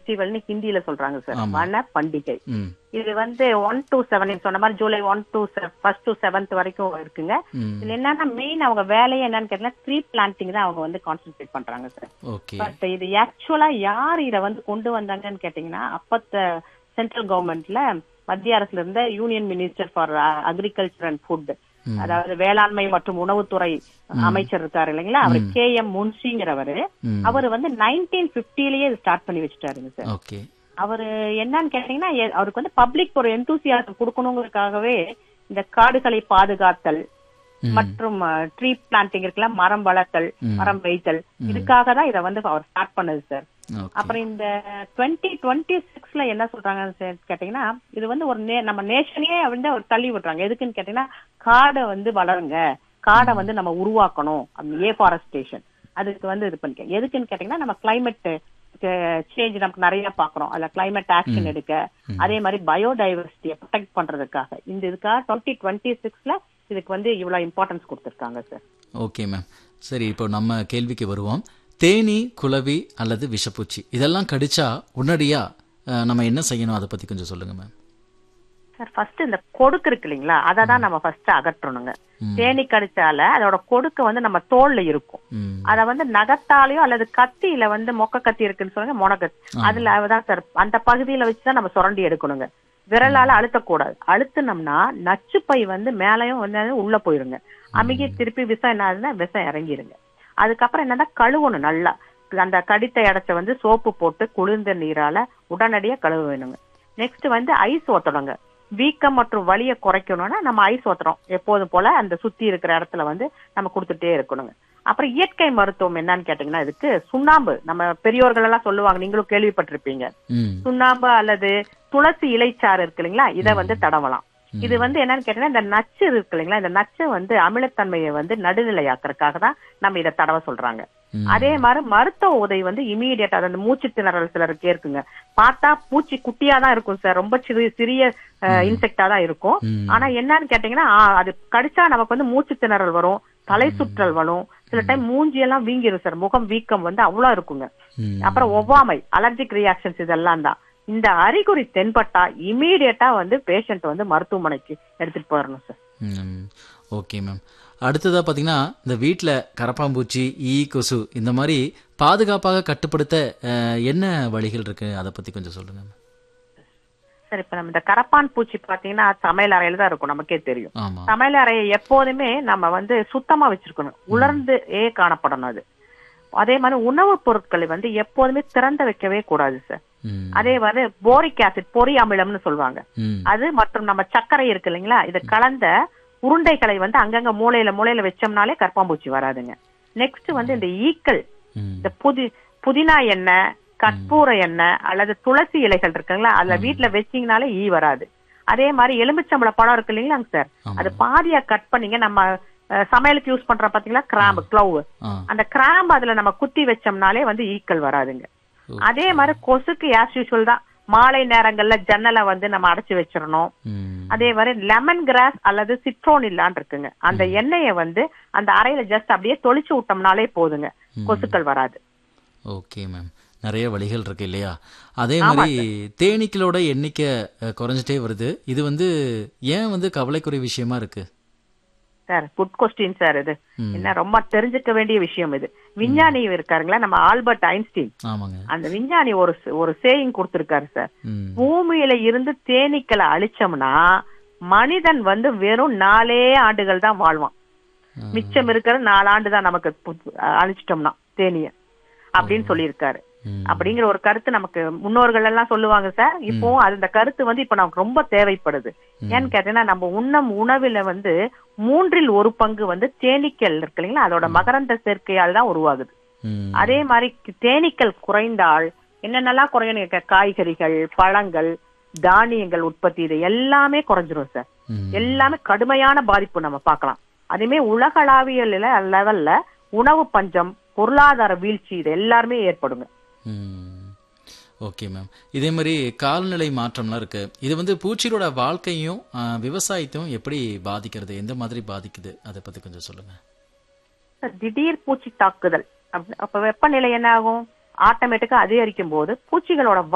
ஃபெஸ்டிவல்னு ஹிந்தியில சொல்றாங்க சார் ஆமா. வன பண்டிகை ம் இது வந்து ஒன் டு செவன் சொன்ன மாதிரி July one to first to seventh வரைக்கும் இருக்குங்க ம் இதுல என்னன்னா மெயின் அவங்க வேலையே என்னன்னு கேட்டீங்கன்னா ட்ரீ பிளான்டிங் தான் அவங்க வந்து கான்சென்ட்ரேட் பண்றாங்க சார் ஓகே பட் இது ஆக்சுவலா யார் இத வந்து கொண்டு வந்தாங்கன்னு கேட்டீங்கன்னா அப்பத்த சென்ட்ரல் கவர்மெண்ட்ல மத்திய அரசுல இருந்த union minister for agriculture and food ம். அதாவது வேளாண்மை மற்றும் உணவுத்துறை அமைச்சர் இருக்காரு இல்லைங்களா அவர் கே எம் முன்சிங்கிறவரு ம் அவர் வந்து நைன்டீன் பிப்டிலேயே ஸ்டார்ட் பண்ணி வச்சுட்டாருங்க சார் ஓகே அவரு என்னன்னு கேட்டீங்கன்னா எ- அவருக்கு வந்து பப்ளிக் ஒரு எந்தூசியாசம் கொடுக்கணுங்கிறதுக்காகவே இந்த காடுகளை பாதுகாத்தல் ம். மற்றும் ட்ரீ பிளான்டிங் இருக்குல்ல மரம் வளர்த்தல் ம். மரம் வைத்தல் இதுக்காக தான் இதை வந்து அவர் ஸ்டார்ட் பண்ணது சார் ஓகே அப்புறம் இந்த டுவெண்ட்டி டுவெண்ட்டி சிக்ஸ்ல என்ன சொல்றாங்கன்னு சார் கேட்டீங்கன்னா இது வந்து ஒரு நே- நம்ம நேஷனையே வந்து ஒரு தள்ளி விடுறாங்க எதுக்குன்னு கேட்டீங்கன்னா காடை வந்து வளருங்க காடை வந்து நம்ம உருவாக்கணும் அந்த ஏ ஃபாரஸ்டேஷன் அதுக்கு வந்து இது பண்ணிக்க எதுக்குன்னு கேட்டீங்கன்னா நம்ம கிளைமேட் சேஞ்ச் நமக்கு நிறைய பாக்குறோம் அதுல கிளைமேட் ஆக்ஷன் எடுக்க அதே மாதிரி பயோடைவர்சிட்டியை ப்ரொடெக்ட் பண்றதுக்காக இந்த இதுக்காக டுவெண்ட்டி டுவெண்ட்டி சிக்ஸ்ல இதுக்கு வந்து இவ்வளவு இம்பார்ட்டன்ஸ் கொடுத்திருக்காங்க சார் ஓகே மேம் சரி இப்போ நம்ம கேள்விக்கு வருவோம் தேனி குளவி அல்லது விஷப்பூச்சி இதெல்லாம் கடிச்சா உடனடியா அஹ், நம்ம என்ன செய்யணும் அதை பத்தி கொஞ்சம் சொல்லுங்க மேம் சார் ஃபர்ஸ்ட் இந்த கொடுக்கு இருக்கு இல்லைங்களா அதை தான் நம்ம ஃபர்ஸ்ட் அகற்றணுங்க ம். தேனி கடிச்சால அதோட கொடுக்கு வந்து நம்ம தோல்ல இருக்கும் ம் அத வந்து நகத்தாலேயோ அல்லது கத்தியில வந்து மொக்க கத்தி இருக்குன்னு சொல்லுங்க முனகத் அதுல தான் சார் அந்த பகுதியில வச்சுதான் நம்ம சுரண்டி எடுக்கணுங்க விரலால அழுத்தக்கூடாது அழுத்துனோம்னா நச்சுப்பை வந்து மேலையும் வந்து உள்ள போயிருங்க அமுகி திருப்பி விஷம் என்ன ஆகுதுன்னா விஷம் இறங்கிருங்க அதுக்கப்புறம் என்னன்னா கழுவணும் நல்லா அந்த கடித்த இடத்த வந்து சோப்பு போட்டு குளிர்ந்த நீரால உடனடியா கழுவ வேணுங்க நெக்ஸ்ட் வந்து ஐஸ் ஊத்தணுங்க வீக்கம் மற்றும் வலியை குறைக்கணும்னா நம்ம ஐஸ் ஊத்துறோம் எப்போதும் போல அந்த சுத்தி இருக்கிற இடத்துல வந்து நம்ம கொடுத்துட்டே இருக்கணுங்க அப்புறம் இயற்கை மருத்துவம் என்னன்னு கேட்டீங்கன்னா இதுக்கு சுண்ணாம்பு நம்ம பெரியோர்கள் எல்லாம் சொல்லுவாங்க நீங்களும் கேள்விப்பட்டிருப்பீங்க ம் சுண்ணாம்பு அல்லது துளசி இலைச்சாறு இருக்கு இல்லைங்களா இதை வந்து தடவலாம் இது வந்து என்னன்னு கேட்டீங்கன்னா இந்த நச்சு இருக்கு இல்லைங்களா இந்த நச்சு வந்து அமிலத்தன்மையை வந்து நடுநிலையாக்குறதுக்காக தான் நம்ம இதை தடவ சொல்றாங்க ம். அதே மாதிரி மருத்துவ உதவி வந்து இமீடியட்டா அந்த மூச்சு திணறல் சிலருக்கு இருக்குங்க பார்த்தா பூச்சி குட்டியா தான் இருக்கும் சார் ரொம்ப சிறிய சிறிய இன்செக்டா தான் இருக்கும் ம். ஆனா என்னன்னு கேட்டீங்கன்னா ஆ, அது கடிச்சா நமக்கு வந்து மூச்சு திணறல் வரும் தலை சுற்றல் வரும் சில டைம் மூஞ்சி எல்லாம் வீங்கிரும் சார் முகம் வீக்கம் வந்து அவ்வளவு இருக்குங்க ம். அப்புறம் ஒவ்வாமை அலர்ஜிக் ரியாக்ஷன்ஸ் இதெல்லாம் தான் இந்த அறிகுறி தென்பட்டா இமீடியட்டா வந்து பேஷண்ட் வந்து மருத்துவமனைக்கு எடுத்துட்டு போயிடணும் சார் ம் ஓகே மேம் அடுத்ததா பார்த்தீங்கன்னா இந்த வீட்டில் கரப்பாம்பூச்சி ஈ கொசு இந்த மாதிரி பாதுகாப்பாக கட்டுப்படுத்த அஹ், என்ன வழிகள் இருக்கு அதை பத்தி கொஞ்சம் சொல்லுங்க மேம் சரி இப்ப நம்ம இந்த கரப்பான் பூச்சி பாத்தீங்கன்னா சமையல் அறையில தான் இருக்கும் நமக்கே தெரியும் ஆமா சமையல் அறையை எப்போதுமே நம்ம வந்து சுத்தமா வச்சிருக்கணும் உலர்ந்து ஏ காணப்படணும் அது அதே மாதிரி உணவுப் பொருட்களை வந்து எப்போதுமே திறந்து வைக்கவே கூடாது சார் ம் அதே மாதிரி போரிக் ஆசிட் பொரி அமிலம்னு சொல்லுவாங்க ம் அது மற்றும் நம்ம சர்க்கரை இருக்கு இல்லைங்களா இது கலந்த உருண்டைகளை வந்து அங்கங்க மூலையில மூலையில வச்சோம்னாலே கற்பாம்பூச்சி வராதுங்க நெக்ஸ்ட் வந்து இந்த ஈக்கள் ம் இந்த புதி புதினா எண்ணெய் கற்பூர எண்ணெய் அல்லது துளசி இலைகள் இருக்குங்களா அதுல வீட்டுல வச்சீங்கனாலே ஈ வராது அதே மாதிரி எலுமிச்சம்பழ பழம் இருக்கு இல்லைங்களாங்க சார் ஆமா. அது பாதியா கட் பண்ணீங்க நம்ம அஹ், சமையலுக்கு யூஸ் பண்றோம் பாத்தீங்களா கிராம்பு க்ளவ் ஆ அந்த கிராம்பு அதுல நம்ம குத்தி வச்சோம்னாலே வந்து ஈக்கள் வராதுங்க ஓ. அதே மாதிரி கொசுக்கு ஆஸ் யூஸ்வல் தான் மாலை நேரங்கள்ல ஜன்னலை வந்து நம்ம அடைச்சு வச்சிடணும் ம் அதே மாதிரி லெமன் கிராஸ் அல்லது சிட்ரோனில்லான்னு இருக்குங்க அந்த எண்ணெயை வந்து அந்த அறையில ஜஸ்ட் அப்படியே தொளிச்சு விட்டோம்னாலே போதுங்க கொசுக்கள் வராது ஓகே மேம் நிறைய வழிகள் இருக்கு இல்லையா அதே மாதிரி தேனீக்களோட எண்ணிக்கை அஹ், குறைஞ்சிட்டே வருது இது வந்து ஏன் வந்து கவலைக்குரிய விஷயமா இருக்கு சார் குட் கொஸ்டின் சார் இது என்ன ரொம்ப தெரிஞ்சுக்க வேண்டிய விஷயம் இது விஞ்ஞானி இருக்காருங்களா நம்ம ஆல்பர்ட் ஐன்ஸ்டீன் ஆமாங்க அந்த விஞ்ஞானி ஒரு ஒரு சேயிங் கொடுத்திருக்காரு சார் ம் பூமியில இருந்து தேனீக்களை அழிச்சோம்னா மனிதன் வந்து வெறும் நாலே ஆண்டுகள் தான் வாழ்வான் ஆ. மிச்சம் இருக்கிற நாலு ஆண்டு தான் நமக்கு பு- அழிச்சிட்டோம்னா தேனிய அப்படின்னு சொல்லியிருக்காரு ம். அப்படிங்கிற ஒரு கருத்து நமக்கு முன்னோர்கள் எல்லாம் சொல்லுவாங்க சார் இப்போ அது இந்த கருத்து வந்து இப்ப நமக்கு ரொம்ப தேவைப்படுது ஏன்னு கேட்டீங்கன்னா நம்ம உண்ணும் உணவுல வந்து மூன்றில் ஒரு பங்கு வந்து தேனீக்கள் இருக்கு இல்லைங்களா அதோட மகரந்த சேர்க்கையால் தான் உருவாகுது ம் அதே மாதிரி தேனீக்கள் குறைந்தால் என்னென்னலாம் குறையணும் இருக்க காய்கறிகள் பழங்கள் தானியங்கள் உற்பத்தி இது எல்லாமே குறைஞ்சிரும் சார் ம். எல்லாமே கடுமையான பாதிப்பு நம்ம பார்க்கலாம் அதேமே உலகளாவிய லெவல்ல உணவு பஞ்சம் பொருளாதார வீழ்ச்சி இது எல்லாருமே ஏற்படுங்க ம். ஓகே மேம் இதே மாதிரி காலநிலை மாற்றம்லாம் இருக்கு இது வந்து பூச்சிகளோட வாழ்க்கையும் ஆ, விவசாயத்தையும் எப்படி பாதிக்கிறது எந்த மாதிரி பாதிக்குது அதை பத்தி கொஞ்சம் சொல்லுங்க திடீர் பூச்சி தாக்குதல் அப்ப- அப்ப வெப்பநிலை என்ன ஆகும் ஆட்டோமேட்டிக்கா அதிகரிக்கும் போது பூச்சிகளோட